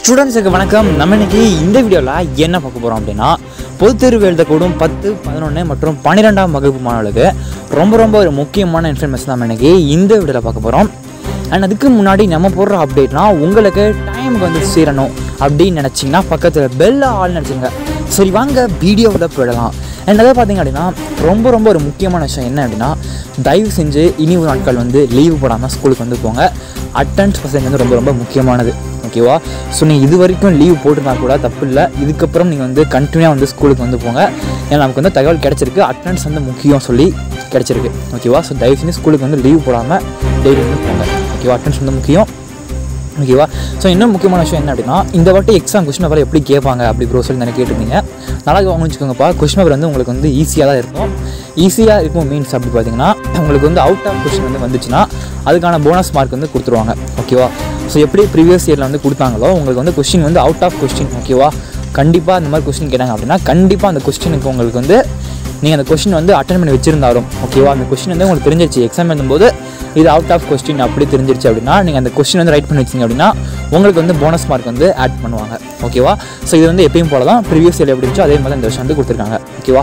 ஸ்டூடெண்ட்ஸுக்கு வணக்கம் நம்ம இன்னைக்கு இந்த வீடியோவில் என்ன பார்க்க போகிறோம் அப்படின்னா பொதுத் தேர்வு எழுதக்கூடும் பத்து பதினொன்று மற்றும் பன்னிரெண்டாம் வகுப்பு மாணவர்களுக்கு ரொம்ப ரொம்ப ஒரு முக்கியமான இன்ஃபர்மேஷன் நம்ம இன்னைக்கு இந்த வீடியோவில் பார்க்க போகிறோம் அண்ட் அதுக்கு முன்னாடி நம்ம போடுற அப்டேட்னா உங்களுக்கு டைமுக்கு வந்து சேரணும் அப்படின்னு நினச்சிங்கன்னா பக்கத்தில் பெல்ல ஆள் நினச்சிங்க சரி வாங்க வீடியோவில் போயிடலாம் அண்ட் அதை பார்த்தீங்க அப்படின்னா ரொம்ப ரொம்ப ஒரு முக்கியமான விஷயம் என்ன அப்படின்னா தயவு செஞ்சு இனி ஒரு நாட்கள் வந்து லீவு போடாமல் ஸ்கூலுக்கு வந்து போங்க அட்டன்ஸ் பர்சன்ட் வந்து ரொம்ப ரொம்ப முக்கியமானது ஓகேவா ஸோ நீங்கள் இது வரைக்கும் லீவ் போட்டிருந்தா கூட தப்பு இல்லை இதுக்கப்புறம் நீங்கள் வந்து கண்டினியூவாக வந்து ஸ்கூலுக்கு வந்து போங்க ஏன்னா நமக்கு வந்து தகவல் கிடச்சிருக்கு அட்டன்ஸ் வந்து முக்கியம் சொல்லி கிடச்சிருக்கு ஓகேவா ஸோ தயவு செஞ்சு ஸ்கூலுக்கு வந்து லீவ் போடாமல் டெய்லி வந்து போங்க ஓகேவா அட்டன்ஸ் வந்து முக்கியம் ஓகேவா ஸோ இன்னும் முக்கியமான விஷயம் என்ன அப்படின்னா இந்த வாட்டி எக்ஸாம் கொஸ்டின் பேப்பர் எப்படி கேட்பாங்க அப்படி ப்ரோ சொல்லி எனக்கு கேட்டிருந்தீங்க நல்லா கவனிச்சுக்கோங்கப்பா கொஸ்டின் பேப்பர் வந்து உங்களுக்கு வந்து ஈஸியாக தான் இருக்கும் ஈஸியாக இருக்கும் மீன்ஸ் அப்படி பார்த்தீங்கன்னா உங்களுக்கு வந்து அவுட் ஆஃப் கொஸ்டின் வந்து வந்துச்சுன்னா அதுக்கான போனஸ் மார்க் வந்து கொடுத்துருவாங்க ஓகேவா ஸோ எப்படி ப்ரீவியஸ் இயரில் வந்து கொடுத்தாங்களோ உங்களுக்கு வந்து கொஸ்டின் வந்து அவுட் ஆஃப் கொஸ்டின் ஓகேவா கண்டிப்பாக அந்த மாதிரி கொஸ்டின் கேட்டாங்க அப்படின்னா கண்டிப்பாக அந்த கொஸ்டினுக்கு உங்களுக்கு வந்து நீங்கள் அந்த கொஸ்டின் வந்து அட்டன் பண்ணி வச்சிருந்தாலும் ஓகேவா அந்த கொஸ்டின் வந்து உங்களுக்கு தெரிஞ்சிருச்சு எக்ஸாம் எழுதும்போது இது அவுட் ஆஃப் கொஸ்டின் அப்படி தெரிஞ்சிருச்சு அப்படின்னா நீங்கள் அந்த கொஸ்டின் வந்து ரைட் பண்ணி வச்சிங்க அப்படின்னா உங்களுக்கு வந்து போனஸ் மார்க் வந்து ஆட் பண்ணுவாங்க ஓகேவா ஸோ இது வந்து எப்பயும் போல தான் ப்ரீவியஸ் இயர் எப்படி இருந்துச்சோ அதே மாதிரி தான் இந்த வருஷம் வந்து கொடுத்துருக்காங்க ஓகேவா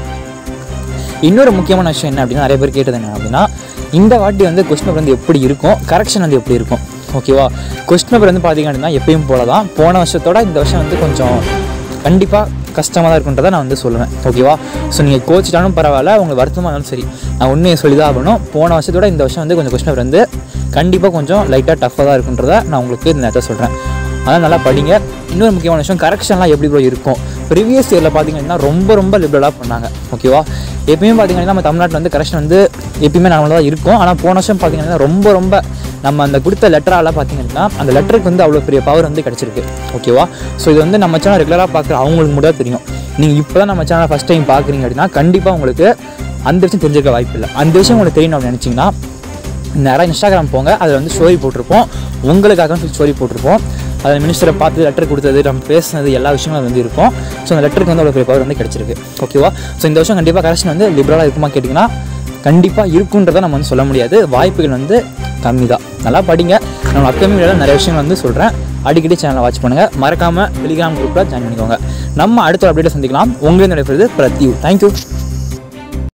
இன்னொரு முக்கியமான விஷயம் என்ன அப்படின்னா நிறைய பேர் கேட்டது என்ன அப்படின்னா இந்த வாட்டி வந்து கொஸ்டின் பேப்பர் வந்து எப்படி இருக்கும் கரெக்ஷன் வந்து எப்படி இருக்கும் ஓகேவா கொஸ்டின் பேப்பர் வந்து பார்த்தீங்க அப்படின்னா எப்பயும் போல தான் போன வருஷத்தோட இந்த வருஷம் வந்து கொஞ்சம் கண்டிப்பாக கஷ்டமாக தான் இருக்குன்றதை நான் வந்து சொல்லுவேன் ஓகேவா ஸோ நீங்கள் கோச்சிட்டாலும் பரவாயில்ல உங்களுக்கு வருத்தமாக இருந்தாலும் சரி நான் உண்மையை சொல்லி தான் ஆகணும் போன வருஷத்தோட இந்த வருஷம் வந்து கொஞ்சம் கொஸ்டின் பேப்பர் வந்து கண்டிப்பாக கொஞ்சம் லைட்டாக டஃப்பாக தான் இருக்குன்றதை நான் உங்களுக்கு இந்த நேரத்தை சொல்கிறேன் அதான் நல்லா படிங்க இன்னொரு முக்கியமான விஷயம் கரெக்ஷன்லாம் எப்படி ப்ரோ இருக்கும் ப்ரீவியஸ் இயரில் பார்த்தீங்கன்னா ரொம்ப ரொம்ப லிபரலாக பண்ணாங்க ஓகேவா எப்பயுமே பார்த்தீங்கன்னா நம்ம தமிழ்நாட்டில் வந்து கரெக்ஷன் வந்து எப்பயுமே நார்மலாக தான் இருக்கும் ஆனால் போன வருஷம் பார்த்தீங்கன்னா ரொம்ப ரொம்ப நம்ம அந்த கொடுத்த லெட்டரால் பார்த்தீங்கன்னா அந்த லெட்டருக்கு வந்து அவ்வளோ பெரிய பவர் வந்து கிடச்சிருக்கு ஓகேவா ஸோ இது வந்து நம்ம சேனல் ரெகுலராக பார்க்குற அவங்களுக்கு மட்டும் தான் தெரியும் நீங்கள் இப்போ தான் நம்ம சேனலை ஃபஸ்ட் டைம் பார்க்குறீங்க அப்படின்னா கண்டிப்பாக உங்களுக்கு அந்த விஷயம் தெரிஞ்சிருக்க வாய்ப்பு இல்லை அந்த விஷயம் உங்களுக்கு தெரியணும் அப்படின்னு நினச்சிங்கன்னா நேராக இன்ஸ்டாகிராம் போங்க அதில் வந்து ஸ்டோரி போட்டிருப்போம் உங்களுக்காக சொல்லி ஸ்டோரி போட்டிருப்போம் அதில் மினிஸ்டரை பார்த்து லெட்டர் கொடுத்தது நம்ம பேசுனது எல்லா விஷயங்களும் அது வந்து இருக்கும் ஸோ அந்த லெட்டருக்கு வந்து அவ்வளோ பெரிய பவர் வந்து கிடச்சிருக்கு ஓகேவா ஸோ இந்த வருஷம் கண்டிப்பாக கரெக்ஷன் வந்து லிபரலாக இருக்குமா கேட்டிங்கன்னா கண்டிப்பாக இருக்குன்றதை நம்ம வந்து சொல்ல முடியாது வாய்ப்புகள் வந்து கம்மி தான் நல்லா படிங்க நம்ம அப்கமிங் வீடியோவில் நிறைய விஷயங்கள் வந்து சொல்கிறேன் அடிக்கடி சேனலை வாட்ச் பண்ணுங்கள் மறக்காமல் டெலிகிராம் குரூப்பில் ஜாயின் பண்ணிக்கோங்க நம்ம அடுத்த அப்டேட்டை சந்திக்கலாம் உங்களுக்கு நடைபெறுது பிரத்யூ தேங்க்யூ